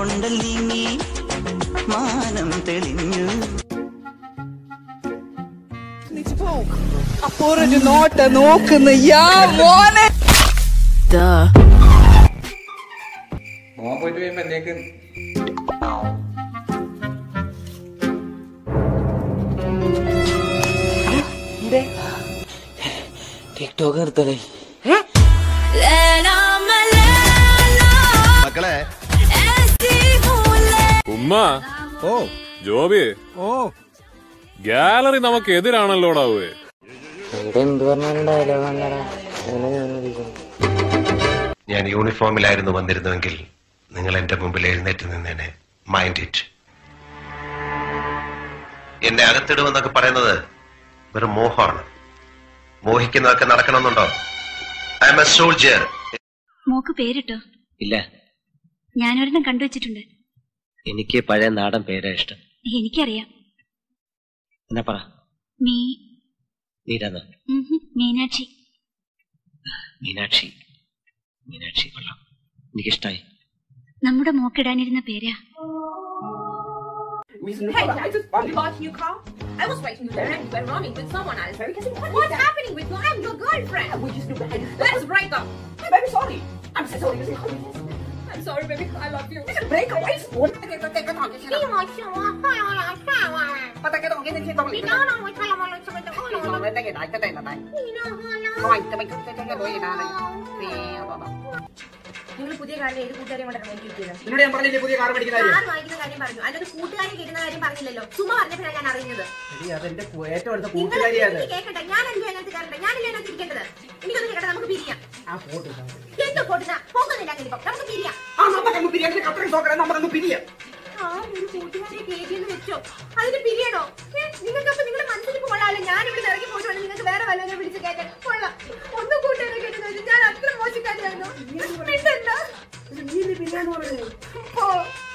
കൊണ്ടൽ നീങ്ങി മാനം തെളിഞ്ഞു അപ്പൊ ഒരു നോട്ട് നോക്കുന്ന യാ മോനെ മോൻ പോയിട്ട് കഴിയുമ്പോ എന്നേക്ക് ടിക്ടോക്ക് നിർത്തണേ മക്കളെ ഉമ്മ ഓ ജോബി ഓ ഗാലറി നമുക്ക് എതിരാണല്ലോടാവേ എന്ത് പറഞ്ഞാലും ഡയലോഗ് വന്നടാ അങ്ങനെ ഞാൻ ഞാൻ യൂണിഫോമിലായിരുന്നു വന്നിരുന്നുവെങ്കിൽ നിങ്ങൾ എന്റെ മുമ്പിൽ എഴുന്നേറ്റ് നിന്നേനെ മൈൻഡ് ഇറ്റ് എന്നെ അകത്തിടുമെന്നൊക്കെ പറയുന്നത് വെറും മോഹമാണ് മോഹിക്കുന്നതൊക്കെ നടക്കണമെന്നുണ്ടോ I am a soldier mock പേരിട്ടോ ഇല്ല ഞാനൊരെണ്ണം കണ്ടുവച്ചിട്ടുണ്ട് എനിക്ക് പഴയ നാടൻ പേരാ ഇഷ്ടം എനിക്കറിയാം എന്നാ പറ മീ നീരാന്ന് ഉം ഹും, മീനാക്ഷി മീനാക്ഷി മീനാക്ഷി കൊള്ളാം എനിക്കിഷ്ടായി നമ്മുടെ മോക്കിടാനിരുന്ന പേരാ Hey, I just got you call. I was waiting you there and you were running with someone else. What's happening with you? I'm your girlfriend. We just do Let's break up. I'm very sorry. I'm so sorry. I'm sorry, baby. I love you. We should break up. Wait, what? Take it, take it, take it. You want you want. But I get on getting hit on me. No, no, we can't. I'm not going to go. No, no, take it. I take it. No, I take it. Take it. നിങ്ങൾ പുതിയ കാര്യം ഏത് കൂട്ടുകാരെയും കൊണ്ടാണ് നോക്കിയിരിക്കുന്നത് എന്നോട് ഞാൻ പറഞ്ഞില്ലേ പുതിയ കാർ മേടിക്കുന്ന കാര്യം കാർ വാങ്ങിക്കുന്ന കാര്യം പറഞ്ഞു അതിനൊരു കൂട്ടുകാരെ കിട്ടുന്ന കാര്യം പറഞ്ഞില്ലല്ലോ ചുമ്മാ പറഞ്ഞപ്പോഴാണ് ഞാൻ അറിയുന്നത് എടീ, അതെന്റെ കു- ഏറ്റവും അടുത്ത നിങ്ങൾ കൂട്ടുകാരിയാണ് കേൾക്കട്ടെ ഞാനല്ലേ അതിനകത്ത് കയറട്ടെ ഞാനല്ലേ അതിനകത്ത് ഇരിക്കേണ്ടത് എനിക്കൊന്ന് കേൾക്കട്ടെ നമുക്ക് പിരിയാം ആ ഫോട്ടോ ഇട്ടാ മതി. എന്തോ കൊടുത്ത പോകുന്നില്ല അങ്ങനെ ഇപ്പൊ നമുക്ക് പിരിയാം ആ നമുക്കങ്ങ് പിരിയാം അത്രയും നോക്കണം നമുക്കങ്ങ് പിരിയാം ആ ഒരു കൂട്ടുകാരെ കേട്ടിയെന്ന് വെച്ചോ അതിന് പിരിയണോ ഏ, നിങ്ങൾക്കപ്പൊ നിങ്ങളുടെ മനസ്സിൽ കൊള്ളാമല്ലോ ഞാൻ ഇവിടെ ഇറങ്ങി പോയിട്ട് നിങ്ങൾക്ക് വേറെ വല്ലവരെ വിളിച്ച് കേൾക്കാൻ കൊള്ളാം ഒന്നും കൂട്ടുകാരെ കേട്ടെന്ന് വെച്ചാൽ ഞാൻ അത്ര മോശക്കാരിയായിരുന്നു പിന്നെന്താ നീ പിരിയാന്ന് പറഞ്ഞേ പോ